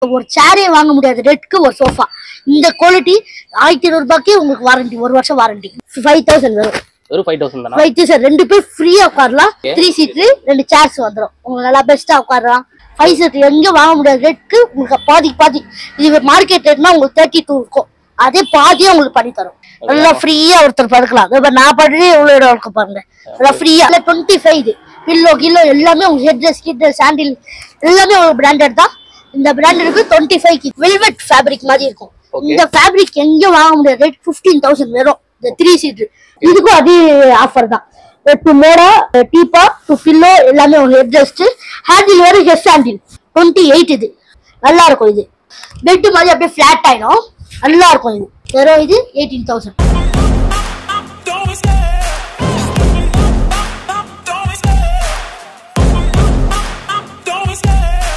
ஒரு சேரே வாங்க முடியாது ரெட்க்கு ஒரு சோஃபா இந்த குவாலிட்டி ஆயிரத்தி ஐநூறு ரூபாய்க்கு உங்களுக்கு வாரண்டி ஒரு வருஷம் வாரண்டி ஃபைவ் தௌசண்ட் வரும் வெறும் ஃபைவ் தௌசண்ட் தானா ஃபைவ் தௌசண்ட் ரெண்டு பேர் ஃப்ரீயா உட்காரலாம் த்ரீ சீட்டு ரெண்டு சேர்ஸ் வந்துடும் உங்களுக்கு நல்லா பெஸ்டா உட்காரலாம் ஃபைவ் சீட் எங்கேயும் வாங்க முடியாது ரேட்க்கு உங்களுக்கு பாதி பாதி இது மார்க்கெட் ரேட்னா உங்களுக்கு தேர்ட்டி டூ இருக்கும் அதே பாதியா உங்களுக்கு பண்ணி தரும் நல்லா ஃப்ரீயா ஒருத்தர் படுக்கலாம் இதோ பாரு, நான் படுறே எவ்வளவு இடம் இருக்கு பாருங்க நல்லா ஃப்ரீயா இல்லை டுவெண்ட்டி ஃபைவ் இது பில்லோ கில்லோ எல்லாமே உங்க ஹெட் ட்ரெஸ் கிட் சாண்டில் எல்லாமே ஒரு பிராண்டட் தான் இந்த பிராண்டடுக்கு டுவெண்ட்டி ஃபைவ் வெல்வெட் ஃபேப்ரிக் மாதிரி இருக்கும் Okay. இந்த ஃபேப்ரிக் எங்கேயும் வாங்க முடியாது ரேட் ஃபிஃப்டீன் தௌசண்ட் வெறும் இந்த த்ரீ சீட் இதுக்கும் அதே ஆஃபர் தான் டு மோடா டீப்பா டு பில்லோ எல்லாமே ஒரு ஹெட் ரெஸ்ட் ஹேண்டில் வேறு ஹெட் ஹேண்டில் டுவெண்ட்டி எயிட் இது நல்லா இருக்கும் இது பெட் மாதிரி அப்படியே ஃபிளாட் ஆயிடும் நல்லா இருக்கும் இது வெறும் இது eighteen thousand Don't be scared. Don't be scared. Don't be scared.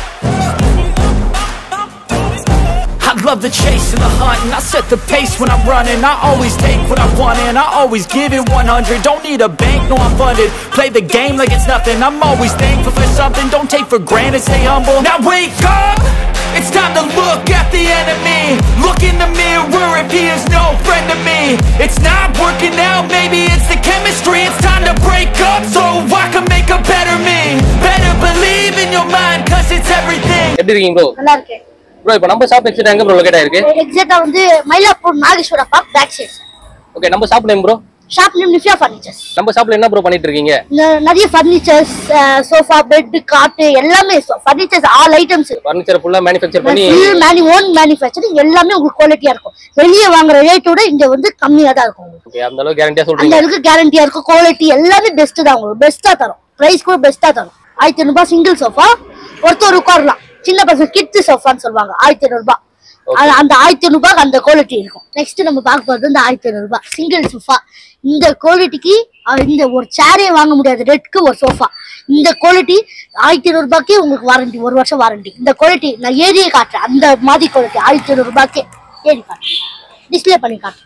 Don't be scared. I love the chase and the hunt and I set the pace when I'm running I always take what I want and I always give it 100 Don't need a bank, no I'm funded Play the game like it's nothing I'm always thankful for something Don't take for granted, stay humble Now wake up! It's time to look at the enemy Look in the mirror if he is no friend to me It's not working out, maybe it's the chemistry It's time to break up so I can make a better me Better believe in your mind cause it's everything எப்படி இருக்கீங்க bro நல்லா இருக்கு bro இப்போ நம்ம shop exit எங்க bro locate ஆயிருக்கு எக்ஸாக்டா வந்து Mylapore Nageswara park back side okay நம்ம shop name bro shop name நிஃபியா ஃபர்னிச்சர்ஸ் நம்ம ஷாப்ல என்ன ப்ரோ பண்ணிட்டு இருக்கீங்க நிறைய ஃபர்னிச்சர்ஸ் சோஃபா பெட் காட்டு எல்லாமே ஃபர்னிச்சர்ஸ் ஆல் ஐட்டம்ஸ் ஃபர்னிச்சர் ஃபுல்லா மேனுஃபேக்சர் பண்ணி ஃபுல் மேனி ஓன் மேனுஃபேக்சரிங் எல்லாமே உங்களுக்கு குவாலிட்டியா இருக்கும் வெளியே வாங்குற ரேட்டோட இங்க வந்து கம்மியா தான் இருக்கும் உங்களுக்கு ஓகே அந்த அளவுக்கு கேரண்டியா அந்த சொல்றீங்க அளவுக்கு கேரண்டியா இருக்கும் குவாலிட்டி எல்லாமே பெஸ்ட் தான் உங்களுக்கு பெஸ்டா தரும் பிரைஸ் கூட பெஸ்டா தரும் ஆயிரத்தி ஐநூறு ரூபாய் சிங்கிள் சோஃபா ஒருத்தர் உட்காரலாம் சின்ன பசங்க கிட்ஸ் சோஃபான்னு சொல்லுவாங்க ஆயிரத்தி ஐநூறு ரூபாய் அது- அந்த ஆயிரத்தி ஐநூறு ரூபாய்க்கு அந்த குவாலிட்டி இருக்கும் நெக்ஸ்ட் நம்ம பார்க்க போறது இந்த ஆயிரத்தி ஐநூறு ரூபாய் சிங்கிள் சோஃபா இந்த குவாலிட்டிக்கு இந்த ஒரு சேரே வாங்க முடியாது ரெட்க்கு ஒரு சோஃபா இந்த குவாலிட்டி ஆயிரத்தி ஐநூறு ரூபாய்க்கே உங்களுக்கு வாரண்டி ஒரு வருஷம் வாரண்டி இந்த குவாலிட்டி நான் ஏரியை காட்டுறேன் அந்த மாதிரி குவாலிட்டி ஆயிரத்தி ஐநூறு ரூபாய்க்கே ஏறி காட்டுறேன் டிஸ்ப்ளே பண்ணி காட்டுறேன்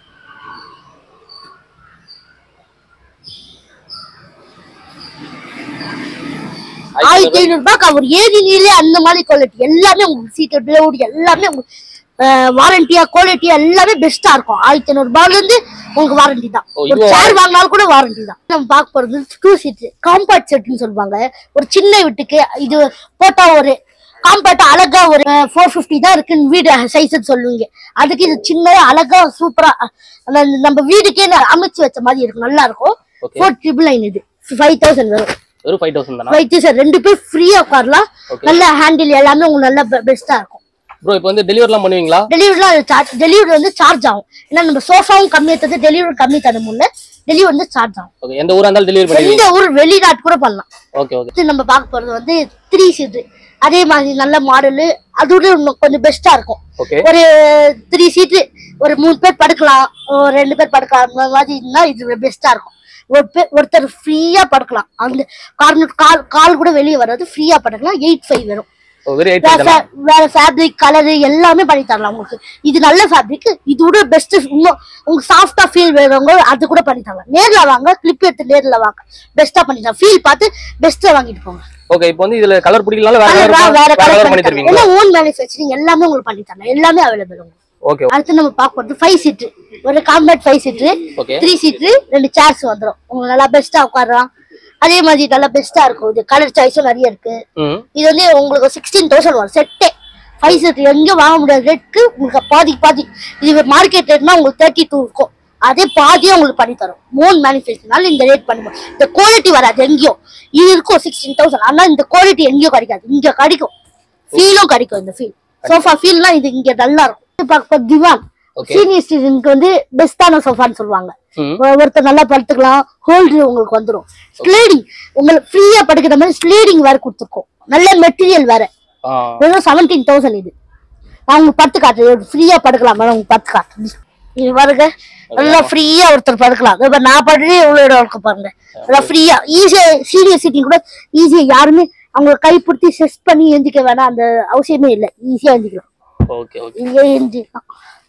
ஆயிரத்தி ஐநூறு ரூபாய்க்கு அவர் ஏரியிலே அந்த மாதிரி குவாலிட்டி எல்லாமே உங்களுக்கு சீட்டு பிளவுட் எல்லாமே உங்களுக்கு வாரண்டியா குவாலிட்டியா எல்லாமே பெஸ்டா இருக்கும் ஆயிரத்தி ஐநூறு ரூபாயில இருந்து உங்களுக்கு வாரண்டி தான் ஓ, ஒரு இதுவும் சேர் வாங்கினாலும் கூட வாரண்டி தான் நம்ம பார்க்க போறது டூ சீட் காம்பாக்ட் செட்னு சொல்லுவாங்க ஒரு சின்ன வீட்டுக்கு இது போட்டா ஒரு காம்பாக்ட் அழகா ஒரு ஃபோர் ஃபிஃப்டி தான் இருக்குன்னு வீடு சைஸ் சொல்லுவீங்க அதுக்கு இது சின்னதா அழகா சூப்பரா அந்த நம்ம வீடுக்கே அமைச்சு வச்ச மாதிரி இருக்கும் நல்லா இருக்கும் Okay. ஃபோர் ட்ரிபிள் நைன் இது ஃபைவ் தௌசண்ட் வரும் வெறும் ஃபைவ் தௌசண்ட் தானா வைத்து சார் ரெண்டு பேர் ஃப்ரீயா உட்காரலாம் Okay. நல்ல ஹேண்டில் எல்லாமே உங்களுக்கு நல்ல பெஸ்டா இருக்கும் ப்ரோ இப்போ வந்து டெலிவரிலாம் பண்ணுவீங்களா டெலிவரிலாம் சார்ஜ் டெலிவரி வந்து சார்ஜ் ஆகும் ஏன்னா நம்ம சோஃபாவும் கம்மியாக தந்து டெலிவரி கம்மி தர முடியல டெலிவரி வந்து சார்ஜ் ஆகும் ஓகே எந்த ஊரா இருந்தாலும் டெலிவரி பண்ணுவீங்க எந்த ஊர் வெளிநாட்டு கூட பண்ணலாம் ஓகே ஓகே அடுத்து நம்ம பார்க்க போறது வந்து த்ரீ சீட்டு அதே மாதிரி நல்ல மாடலு அதோட இன்னும் கொஞ்சம் பெஸ்டா இருக்கும் ஓகே ஒரு த்ரீ சீட்டு ஒரு மூணு பேர் படுக்கலாம் ஒரு ரெண்டு பேர் படுக்கலாம் அந்த மாதிரி இருந்தா இது பெஸ்டா இருக்கும் ஒரு பேர் ஒருத்தர் ஃப்ரீயா படுக்கலாம் அந்த கார்னர் கால் கால் கூட வெளியே வராது ஃப்ரீயா படுக்கலாம் எயிட் ஃபைவ் வரும் ஓ வெறும் எயிட் வேற தானா fa- வேற ஃபேப்ரிக் கலர் எல்லாமே பண்ணி தரலாம் உங்களுக்கு இது நல்ல ஃபேப்ரிக் இதோட பெஸ்ட் இன்னும் உங்களுக்கு சாஃப்டா ஃபீல் வேறவங்க அது கூட பண்ணி தரலாம் நேர்ல வாங்க கிளிப் எடுத்து நேர்ல வாங்க பெஸ்டா பண்ணி தரலாம் ஃபீல் பார்த்து பெஸ்டா வாங்கிட்டு போங்க ஓகே இப்போ வந்து இதுல கலர் பிடிக்கலாம் வேற Colour கலர் வேற வேற கலர் கலர் பண்ணி பண்ணி தரலாம் தருவீங்களா எல்லாம் ஓன் மேனுஃபேக்சரிங் எல்லாமே உங்களுக்கு பண்ணி தரலாம் எல்லாமே அவைலபிள் உங்களுக்கு ஓகே அடுத்து நம்ம பார்க்க போறது ஃபைவ் சீட்டு ஒரு compact five seat Okay. Three seat ரெண்டு சேர்ஸ் வந்துடும் உங்களுக்கு நல்லா பெஸ்டா உட்காரலாம் அதே மாதிரி நல்லா பெஸ்டா இருக்கும் இது கலர் சாய்ஸும் நிறைய இருக்கு ம் இது வந்து உங்களுக்கு சிக்ஸ்டீன் தௌசண்ட் வரும் செட்டே ஃபைவ் செட் எங்கேயும் வாங்க முடியாத ரேட்க்கு உங்களுக்கு பாதி பாதி இது மார்க்கெட் ரேட்னா உங்களுக்கு தேர்ட்டி டூ இருக்கும் அதே பாதியாக உங்களுக்கு பண்ணி தரும் மூணு மேனுஃபேக்சர்னால இந்த ரேட் பண்ணுவோம் இந்த குவாலிட்டி வராது எங்கேயும் இது இருக்கும் சிக்ஸ்டீன் தௌசண்ட் ஆனால் இந்த குவாலிட்டி எங்கேயும் கிடைக்காது இங்கே கிடைக்கும் ஃபீலும் கிடைக்கும் இந்த ஃபீல் சோஃபா ஃபீல்லாம் இது இங்கே நல்லா இருக்கும் இது பார்க்க திவான் Okay. சீனியர் சிட்டிசனுக்கு வந்து பெஸ்டான சோஃபான்னு சொல்லுவாங்க ம் ஒ- ஒருத்தர் நல்லா படுத்துக்கலாம் ஹோல்டர் உங்களுக்கு வந்துடும் ஸ்லேடிங் உங்களுக்கு ஃப்ரீயா படுக்கிற மாதிரி ஸ்லேடிங் வேற கொடுத்துருக்கோம் நல்ல மெட்டீரியல் வேற ஆ வெறும் செவன்டீன் தௌசண்ட் இது நான் உங்களுக்கு படுத்து காட்டுறேன் ஃப்ரீயா படுக்கலாம் மேடம் உங்களுக்கு படுத்து காட்டுறேன் இது பாருங்க நல்லா ஃப்ரீயா ஒருத்தர் படுக்கலாம் இதோ பாரு, நான் படுறே எவ்வளவு இடம் இருக்கு பாருங்க நல்லா ஃப்ரீயா ஈஸியா சீனியர் சிட்டிங் கூட ஈஸியா யாருமே அவங்க கைப்பிடிச்சி செஸ் பண்ணி எந்திக்க வேணாம் அந்த அவசியமே இல்லை ஈஸியா எந்திக்கலாம் ஓகே ஓகே இங்கே எந்திக்கலாம்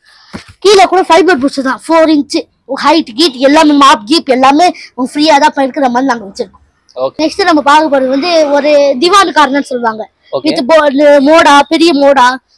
கீழே கூட ஃபைபர் புஷ் தான் ஃபோர் இன்ச்சு ஹைட் கீட் எல்லாமே மாப் ஜீப் எல்லாமே ஃப்ரீயா தான் இப்ப இருக்கிற மாதிரி நாங்க வச்சிருக்கோம் ஓகே நெக்ஸ்ட் நம்ம பார்க்க போறது வந்து ஒரு திவான் கார்னர் சொல்லுவாங்க Okay. வித் மோடா பெரிய மோடா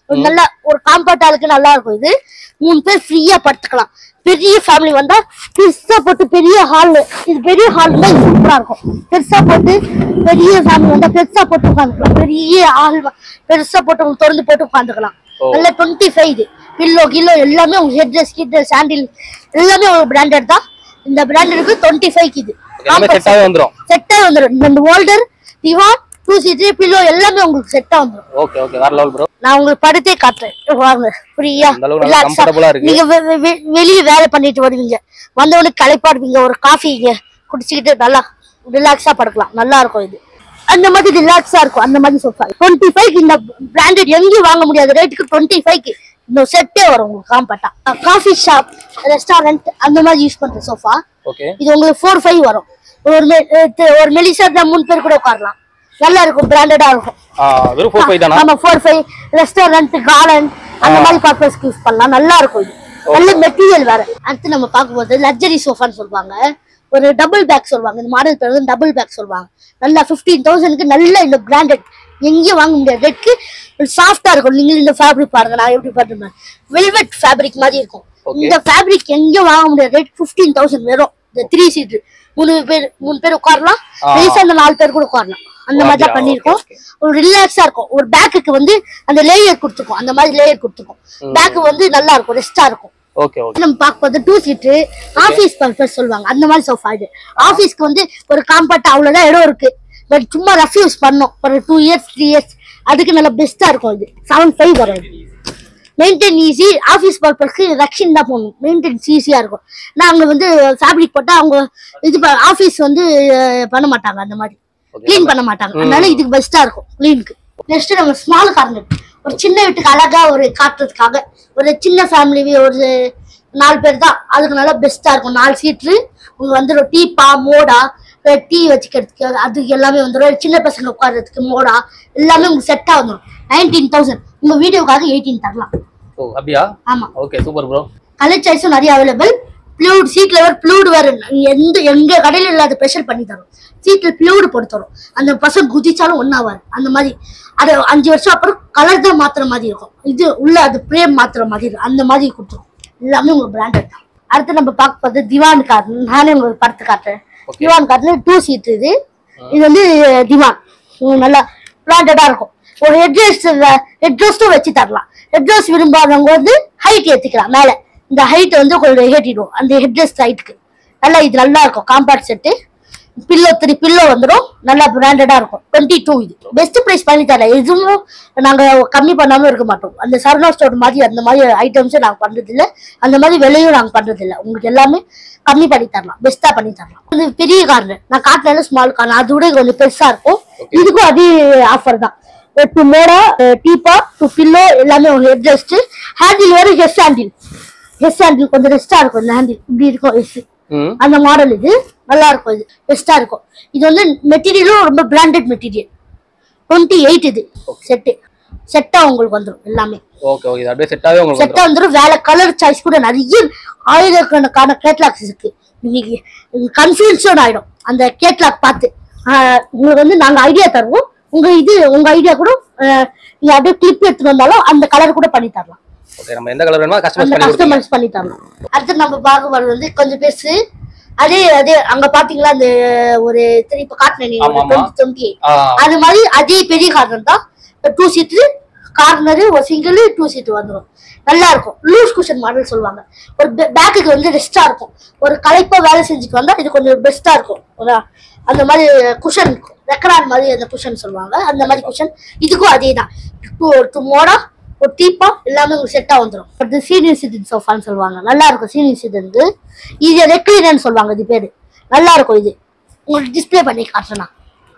ஒரு நல்ல ஒரு காம்பேக்ட் ஆளுக்கு நல்லா இருக்கும் இது மூணு பேர் ஃப்ரீயா படுத்துக்கலாம் பெரிய ஃபேமிலி வந்தா பெருசா போட்டு பெரிய ஹால் இது பெரிய ஹால் தான் சூப்பரா இருக்கும் பெருசா போட்டு பெரிய ஃபேமிலி வந்தா பெருசா போட்டு உட்காந்துக்கலாம் பெரிய ஹால் பெருசா போட்டு உங்களுக்கு திறந்து போட்டு உட்காந்துக்கலாம் ஓ. நல்ல டுவெண்ட்டி ஃபைவ் இது பில்லோ கில்லோ எல்லாமே உங்க ஹெட் ட்ரெஸ் கிட் சாண்டில் எல்லாமே ஒரு பிராண்டட் தான் இந்த பிராண்டடுக்கு டுவெண்ட்டி ஃபைவ் இது எல்லாமே செட்டாவே வந்துரும் செட்டா வந்துடும் இந்த holder divan two seat pillow எல்லாமே உங்களுக்கு செட்டா வந்துடும் ஓகே ஓகே வேற லெவல் ப்ரோ நான் உங்களுக்கு படுத்தே காட்டுறேன் வாங்க ஃப்ரீயா அந்த அளவுக்கு நல்லா comfortable-ஆ இருக்கு. நீங்க வெ- வெ- வெ- வெளிய வேலை பண்ணிட்டு வருவீங்க வந்தவொடனே களைப்பாடுவீங்க ஒரு காஃபி குடிச்சுக்கிட்டு நல்லா ரிலாக்ஸா படுக்கலாம் நல்லா இருக்கும் இது அந்த மாதிரி ரிலாக்ஸா இருக்கும் அந்த மாதிரி சோஃபா டுவெண்ட்டி ஃபைவ் இந்த பிராண்டட் எங்கேயும் வாங்க முடியாத ரேட்டுக்கு டுவெண்ட்டி ஃபைவ்க்கு இந்த செட்டே வரும் உங்களுக்கு காம்பட்டா காஃபி ஷாப் ரெஸ்டாரண்ட் அந்த மாதிரி யூஸ் பண்ற சோஃபா ஓகே இது உங்களுக்கு ஃபோர் ஃபைவ் வரும் ஒரு மெ- அஹ் ஒரு மெலிசா இருந்தா மூணு பேர் கூட உட்காரலாம் நல்லா இருக்கும் பிராண்டடா இருக்கும் வெறும் ஃபோர் ஃபைவ் தானா ஆமா ஃபோர் ஃபைவ் ரெஸ்டாரண்ட் கார்டன் அந்த மாதிரி பர்பஸ்க்கு யூஸ் பண்ணலாம் நல்லா இருக்கும் இது நல்ல மெட்டீரியல் வேற அடுத்து நம்ம பார்க்கும்போது லக்ஸரி சோஃபான்னு சொல்லுவாங்க ஒரு டபுள் பேக் சொல்லுவாங்க இந்த மாடல் பேர் வந்து டபுள் பேக் சொல்லுவாங்க நல்லா ஃபிஃப்டீன் தௌசண்ட்க்கு நல்ல இந்த பிராண்டட் எங்கேயும் வாங்க முடியாது ரேட்க்கு சாஃப்டா இருக்கும் நீங்க இந்த ஃபேப்ரிக் பாருங்க நான் எப்படி பாருங்க வெல்வெட் ஃபேப்ரிக் மாதிரி இருக்கும் Okay. இந்த ஃபேப்ரிக் எங்கேயும் வாங்க முடியாது ரேட் ஃபிஃப்டீன் தௌசண்ட் வெறும் இந்த த்ரீ சீட் மூணு பேர் மூணு பேர் உட்காரலாம் ஆ. பெருசா அந்த நாலு பேர் கூட உட்காரலாம் அந்த ஓ, மாதிரி தான் அப்படியா? பண்ணியிருக்கோம் Okay, ஒரு ரிலாக்ஸா இருக்கும் ஒரு பேக்குக்கு வந்து அந்த லேயர் கொடுத்துருக்கோம் அந்த மாதிரி லேயர் கொடுத்துருக்கோம் பேக் வந்து நல்லா இருக்கும் ரெஸ்டா இருக்கும் ஓகே ஓகே நம்ம பார்க்கும்போது டூ சீட்டு ஆபீஸ் பர்பஸ் சொல்லுவாங்க அந்த மாதிரி சோஃபா இது ஆபீஸ்க்கு வந்து ஒரு காம்பேக்ட் அவ்வளவுதான் இடம் இருக்கு பட் சும்மா ரஃப் யூஸ் பண்ணோம் ஒரு டூ இயர்ஸ் த்ரீ இயர்ஸ் அதுக்கு நல்ல பெஸ்டா இருக்கும் இது செவன் ஃபைவ் வரும் இது மெயின்டைன் ஈஸி ஆஃபீஸ் பர்பஸ்க்கு ரக்ஷன் தான் போகணும் மெயின்டெனன்ஸ் ஈஸியாக இருக்கும் நாங்கள் வந்து ஃபேப்ரிக் போட்டால் அவங்க இது ஆஃபீஸ் வந்து அஹ், பண்ண மாட்டாங்க அந்த மாதிரி Okay. க்ளீன் பண்ண மாட்டாங்க அதனால இதுக்கு பெஸ்ட்டாக இருக்கும் க்ளீனுக்கு நெக்ஸ்ட் நம்ம ஸ்மால் கார்னர் ஒரு சின்ன வீட்டுக்கு அழகா ஒரு காட்டுறதுக்காக ஒரு சின்ன ஃபேமிலி ஒரு நாலு பேர் தான் அதுக்கு நல்லா பெஸ்ட்டாக இருக்கும் நாலு சீட்ரு உங்களுக்கு வந்துடும் டீப்பா மோடா டீ வச்சுக்கிறதுக்கு அதுக்கு எல்லாமே வந்துடும் சின்ன பசங்க உட்கார்றதுக்கு மோடா எல்லாமே உங்களுக்கு செட்டாக வந்துடும் நைன்டீன் தௌசண்ட் உங்கள் வீடியோக்காக எயிட்டீன் தரலாம் ஓ அப்படியா ஆமா ஓகே சூப்பர் ப்ரோ கலர் சாய்ஸும் நிறைய அவைலபிள் ப்ளூட் சீட்ல வேற ப்ளூட் வேற எந்த எங்க கடையில இல்லாத ஸ்பெஷல் பண்ணி தரும் சீட்ல ப்ளூட் போட்டு தரும் அந்த பசங்க குதிச்சாலும் ஒன்னாவாது அந்த மாதிரி அது அஞ்சு வருஷம் அப்புறம் கலர் தான் மாத்துற மாதிரி இருக்கும் இது உள்ள அது பிரேம் மாத்துற மாதிரி இருக்கும் அந்த மாதிரி கொடுத்துரும் எல்லாமே உங்களுக்கு பிராண்டட் தான் அடுத்து நம்ம பார்க்க போறது திவான் கார் நானே உங்களுக்கு படத்து காட்டுறேன் Okay. திவான் கார்ல டூ சீட் இது இது வந்து திவான் உம் நல்லா பிராண்டடா இருக்கும் ஒரு ஹெட்ரெஸ்ட் ஹெட்ரெஸ்ட்டும் வச்சு தரலாம் ஹெட்ரெஸ்ட் விரும்பாதவங்க வந்து ஹைட் ஏத்திக்கலாம் மேல இந்த ஹைட் வந்து கொஞ்சம் ஏற்றிடுவோம் அந்த ஹெட்ரெஸ்ட் ஹைட்டுக்கு நல்லா இது நல்லா இருக்கும் compact set pillow three pillow வந்துடும் நல்லா பிராண்டடா இருக்கும் டுவெண்ட்டி டூ இது பெஸ்ட் ப்ரைஸ் பண்ணி தரல எதுவும் நாங்க கம்மி பண்ணாம இருக்க மாட்டோம் அந்த சரணா ஸ்டோர் மாதிரி அந்த மாதிரி ஐட்டம்ஸும் நாங்க பண்றது இல்ல அந்த மாதிரி விலையும் நாங்க பண்றது இல்ல உங்களுக்கு எல்லாமே கம்மி பண்ணி தரலாம் பெஸ்டா பண்ணி தரலாம் இது பெரிய கார்னர் நான் காட்டினால ஸ்மால் கார்னர் அது விட கொஞ்சம் பெருசா இருக்கும் இதுக்கும் அதே ஆஃபர் தான் டு மோடா டீப்பா டு பில்லோ எல்லாமே ஒரு ஹெட் ரெஸ்ட் ஹேண்டில் வேற ஹெஸ் ஹேண்டில் ஹெஸ் ஹேண்டில் கொஞ்சம் ரெஸ்டா இருக்கும் இந்த ஹேண்டில் இப்படி இருக்கும் எஸ் ம் அந்த மாடல் இது நல்லா இருக்கும் இது பெஸ்டா இருக்கும் இது வந்து மெட்டீரியலும் ரொம்ப பிராண்டட் மெட்டீரியல் டுவெண்ட்டி எயிட் இது செட்டு செட்டா உங்களுக்கு வந்துடும் எல்லாமே ஓகே ஓகே இது அப்படியே செட்டாவே உங்களுக்கு செட்டா வந்துடும் வேற கலர் சாய்ஸ் கூட நிறைய ஆயிரக்கணக்கான கேட்லாக்ஸ் இருக்கு இன்னைக்கு கன்ஃபியூஷன் ஆயிடும் அந்த கேட்லாக் பார்த்து ஆஹ் உங்களுக்கு வந்து நாங்க ஐடியா தருவோம் உங்க இது உங்க ஐடியா கூட ஆஹ் நீங்க அப்படியே கிளிப் எடுத்துட்டு வந்தாலும் அந்த கலர் கூட பண்ணி தரலாம் ஓகே நம்ம எந்த கலர் வேணுமோ கஸ்டமைஸ் அந்த பண்ணி கொடுத்துருங்க கஸ்டமைஸ் பண்ணி தரலாம் அடுத்து நம்ம பார்க்க போறது வந்து கொஞ்சம் பெருசு அதே அதே அங்க பாத்தீங்களா அந்த ஒரு சரி இப்ப காட்டினேன் நீங்க ஆமா, ஆமா. டுவெண்ட்டி டுவெண்ட்டி ஆ அது மாதிரி அதே பெரிய கார்னர் தான் டூ சீட்டு கார்னரு ஒரு சிங்கிள் டூ சீட் வந்துடும் நல்லா இருக்கும் லூஸ் குஷன் மாடல் சொல்லுவாங்க ஒரு பேக்குக்கு வந்து ரெஸ்டா இருக்கும் ஒரு களைப்பா வேலை செஞ்சுட்டு வந்தா இது கொஞ்சம் பெஸ்டா இருக்கும் ஒரு அந்த மாதிரி குஷன் ரெக்கரான் மாதிரி அந்த குஷன் சொல்லுவாங்க அந்த மாதிரி குஷன் இதுக்கும் அதே தான் டூ டூ மோடா ஒரு டீப்பா எல்லாமே உங்களுக்கு செட்டா வந்துடும் அடுத்து சீனியர் சிட்டிசன் சோஃபான்னு சொல்லுவாங்க நல்லா இருக்கும் சீனியர் சிட்டிசனுக்கு இது ரெக்லினன்னு சொல்லுவாங்க இது பேரு நல்லா இருக்கும் இது உங்களுக்கு டிஸ்ப்ளே பண்ணி காட்டுறேன்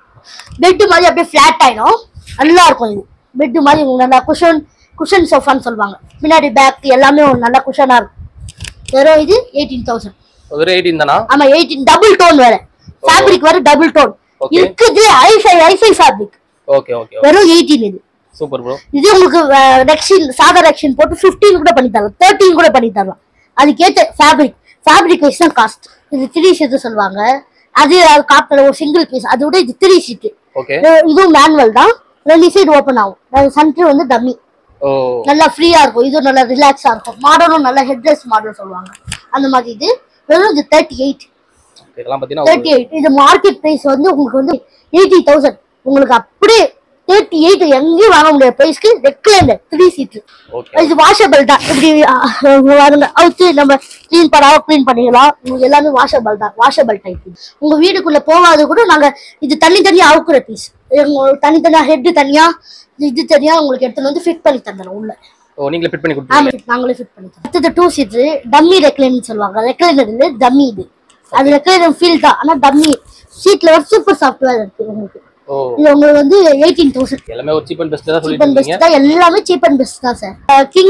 பெட் மாதிரி அப்படியே ஃபிளாட் ஆயிடும் நல்லா இருக்கும் இது பெட் மாதிரி உங்களுக்கு நல்லா குஷன் குஷன் சோஃபான்னு சொல்லுவாங்க பின்னாடி பேக் எல்லாமே ஒரு நல்ல குஷனா இருக்கும் வெறும் இது எயிட்டீன் தௌசண்ட் வெறும் எயிட்டீன் தானா ஆமா எயிட்டீன் டபுள் டோன் வேற ஃபேப்ரிக் வேற டபுள் டோன் Okay. இருக்குது ஐஃபை ஐஃபை ஃபேப்ரிக் ஓகே ஓகே வெறும் எயிட்டீன் இது சூப்பர் ப்ரோ இது உங்களுக்கு ரெக்ஷின் சாதா ரெக்ஷின் போட்டு 15 கூட பண்ணி தரலாம் தேர்ட்டீன் கூட பண்ணி தரலாம் அதுக்கேற்ற ஃபேப்ரிக் ஃபேப்ரிக் வைஸ் தான் காஸ்ட் இது த்ரீ ஷீட்டு சொல்லுவாங்க அது காப்பில் ஒரு சிங்கிள் பீஸ் அதை விட இது த்ரீ ஷீட்டு ஓகே இதுவும் மேனுவல் தான் ரெண்டு சைடு ஓப்பன் ஆகும் சென்டர் வந்து டம்மி ஓ நல்லா ஃப்ரீயா இருக்கும் இது நல்லா ரிலாக்ஸா இருக்கும் மாடலும் நல்லா ஹெட்ரெஸ் மாடல் சொல்லுவாங்க அந்த மாதிரி இது வெறும் இது தேர்ட்டி எயிட் இதெல்லாம் பாத்தீங்கன்னா தேர்ட்டி எயிட் இது மார்க்கெட் பிரைஸ் வந்து உங்களுக்கு வந்து எயிட்டி தௌசண்ட் உங்களுக்கு அப்படியே தேர்ட்டி எயிட் எங்கேயும் வாங்க முடியாத பிரைஸ்க்கு ரெக்லைனர் த்ரீ சீட்டு ஓகே இது வாஷபிள் தான் இப்படி அஹ், வருங்க அவுத்து நம்ம க்ளீன் பண்ணாம க்ளீன் பண்ணிக்கலாம் உங்களுக்கு எல்லாமே வாஷபிள் தான் வாஷபிள் டைப் உங்க வீடுக்குள்ள போகாது கூட நாங்க இது தனி தனியா அவுக்குற பீஸ் உங்களுக்கு தனித்தனியா ஹெட் தனியா இது தனியா உங்களுக்கு எடுத்துட்டு வந்து ஃபிட் பண்ணி தந்துடும் உள்ள ஓ நீங்களே ஃபிட் பண்ணி ஆமா கொடுத்துருங்க நாங்களே ஃபிட் பண்ணி தரோம் அடுத்தது டூ சீட்ரு டம்மி ரெக்லைன் சொல்லுவாங்க ரெக்லைனர் இல்லை டம்மி இது அது ரெக்லைனர் ஃபீல் தான் ஆனா டம்மி சீட்ல வந்து சூப்பர் சாஃப்ட்வேர் இருக்கு உங்களுக்கு ஓ இது உங்களுக்கு வந்து எயிட்டீன் தௌசண்ட் எல்லாமே ஒரு சீப் அண்ட் பெஸ்ட் தான் சீப் சொல்லிட்டு அண்ட் இருக்கீங்க பெஸ்ட் தான் எல்லாமே சீப் அண்ட் பெஸ்ட் தான் சார் கிங்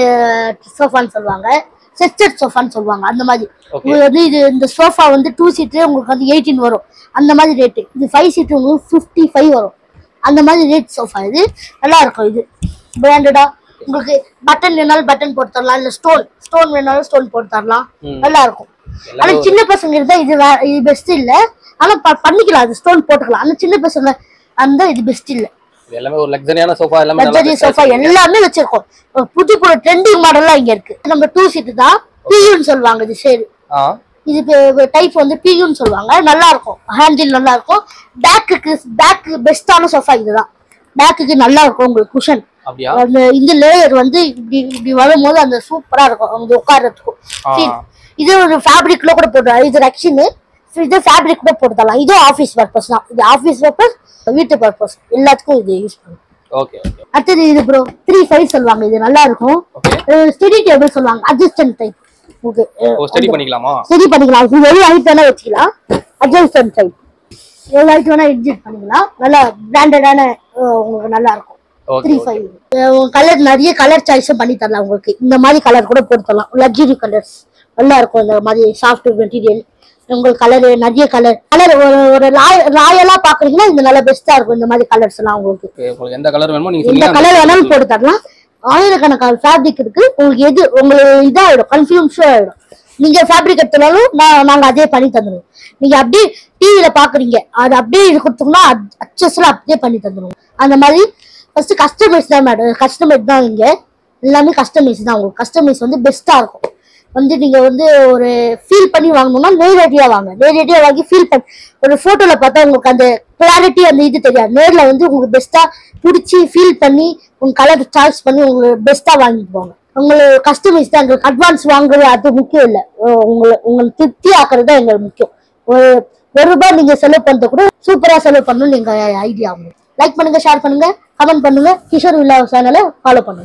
சோஃபான்னு சொல்லுவாங்க செஸ்டட் சோஃபான்னு சொல்லுவாங்க அந்த மாதிரி Okay. உங்களுக்கு வந்து இது இந்த சோஃபா வந்து டூ சீட்டு உங்களுக்கு வந்து எயிட்டீன் வரும் அந்த மாதிரி ரேட்டு இது ஃபைவ் சீட்டு உங்களுக்கு ஃபிஃப்டி ஃபைவ் வரும் அந்த மாதிரி ரேட் சோஃபா இது நல்லா இருக்கும் இது பிராண்டடா உங்களுக்கு பட்டன் வேணாலும் பட்டன் போட்டு தரலாம் இல்ல ஸ்டோன் ஸ்டோன் வேணாலும் ஸ்டோன் போட்டு தரலாம் ம். நல்லா இருக்கும் எல்லாமே ஆனா சின்ன பசங்க இருந்தா இது வே- இது பெஸ்ட் இல்ல ஆனா ப- பண்ணிக்கலாம் அது ஸ்டோன் போட்டுக்கலாம் ஆனா சின்ன பசங்க அந்த இது பெஸ்ட் இல்ல இது எல்லாமே ஒரு லக்ஸரியான சோஃபா எல்லாமே நல்லா லக்ஸரி best ஆ சோஃபா எல்லாமே வச்சிருக்கோம் ஒரு புது புது ட்ரெண்டிங் மாடல்லாம் இங்க இருக்கு நம்ம டூ சீட் தான் பியூன்னு சொல்லுவாங்க இது சரி ஆ இது டைப் வந்து பியூன்னு சொல்லுவாங்க நல்லா இருக்கும் ஹேண்டில் நல்லா இருக்கும் பேக்குக்கு பேக் பெஸ்டான சோஃபா இதுதான் பேக்குக்கு நல்லா இருக்கும் உங்களுக்கு குஷன் அப்படியா அந்த இந்த லேயர் வந்து இப்படி இப்படி வரும்போது அந்த சூப்பரா இருக்கும் அவங்க உட்கார்றதுக்கும் ஆ. See, இது ஒரு ஃபேப்ரிக்ல கூட போட்டு இது ரக்ஷனு இது ஃபேப்ரிக் கூட போட்டு தரலாம் இதுவும் ஆஃபீஸ் பர்பஸ் தான் இது ஆஃபீஸ் பர்பஸ் வீட்டு பர்பஸ் எல்லாத்துக்கும் இது யூஸ் பண்ணும் ஓகே ஓகே அடுத்தது இது ப்ரோ த்ரீ ஃபைவ் சொல்லுவாங்க இது நல்லா இருக்கும் ஸ்டடி டேபிள் சொல்லுவாங்க அட்ஜஸ்டன்ட் டைப் ஓகே ஓ ஸ்டடி பண்ணிக்கலாமா ஸ்டடி பண்ணிக்கலாம் இது எவ்வளோ ஹைட் வேணா வச்சுக்கலாம் அட்ஜஸ்டன்ட் டைப் எவ்வளோ ஹைட் வேணா அட்ஜஸ்ட் பண்ணிக்கலாம் நல்லா பிராண்டடான உங்களுக்கு நல்லா இருக்கும் ஓகே த்ரீ ஃபைவ் கலர் நிறைய கலர் சாய்ஸும் பண்ணி தரலாம் உங்களுக்கு இந்த மாதிரி கலர் கூட போட்டு தரலாம் லக்ஸரி கலர்ஸ் நல்லா இருக்கும் இந்த மாதிரி சாஃப்ட் மெட்டீரியல் உங்களுக்கு கலர் நிறைய கலர் கலர் ஒரு ஒரு ராய ராயலா பாக்குறீங்கன்னா இந்த நல்லா பெஸ்டா இருக்கும் இந்த மாதிரி கலர்ஸ் எல்லாம் உங்களுக்கு ஓகே உங்களுக்கு எந்த கலர் வேணுமோ நீங்க எந்த சொன்னீங்கன்னா கலர் வேணாலும் போட்டு தரலாம் ஆயிரக்கணக்கான ஃபேப்ரிக் இருக்கு உங்களுக்கு எது உங்களுக்கு இதாயிடும் கன்ஃபியூம்ஸும் ஆயிடும் நீங்க ஃபேப்ரிக் எடுத்தாலும் நான் நாங்க அதே பண்ணி தந்துடுவோம் நீங்க அப்படியே டிவியில பாக்குறீங்க அது அப்படியே இது கொடுத்தோம்னா அச்சஸ்ல அப்படியே பண்ணி தந்துடுவோம் அந்த மாதிரி ஃபர்ஸ்ட் கஸ்டமைஸ் தான் மேடம் கஸ்டமைஸ் தான் இங்க எல்லாமே கஸ்டமைஸ் தான் உங்களுக்கு கஸ்டமைஸ் வந்து பெஸ்டா இருக்கும் வந்து நீங்க வந்து ஒரு ஃபீல் பண்ணி வாங்கணும்னா நேரடியா வாங்க நேரடியா வாங்கி ஃபீல் பண்ணி ஒரு போட்டோல பார்த்தா உங்களுக்கு அந்த கிளாரிட்டி அந்த இது தெரியாது நேர்ல வந்து உங்களுக்கு பெஸ்டா பிடிச்சி ஃபீல் பண்ணி உங்க கலர் சாய்ஸ் பண்ணி உங்களுக்கு பெஸ்டா வாங்கிட்டு போங்க உங்களுக்கு கஸ்டமைஸ் தான் எங்களுக்கு அட்வான்ஸ் வாங்குறது அது முக்கியம் இல்லை உங்களை உங்களுக்கு திருப்தி ஆக்குறது தான் எங்களுக்கு முக்கியம் ஒரு ஒரு ரூபாய் நீங்க செலவு பண்றது கூட சூப்பரா செலவு பண்ணணும்னு எங்க ஐடியா லைக் பண்ணுங்க ஷேர் பண்ணுங்க கமெண்ட் பண்ணுங்க கிஷோர் வில்லா சேனலை ஃபாலோ பண்ணுங்க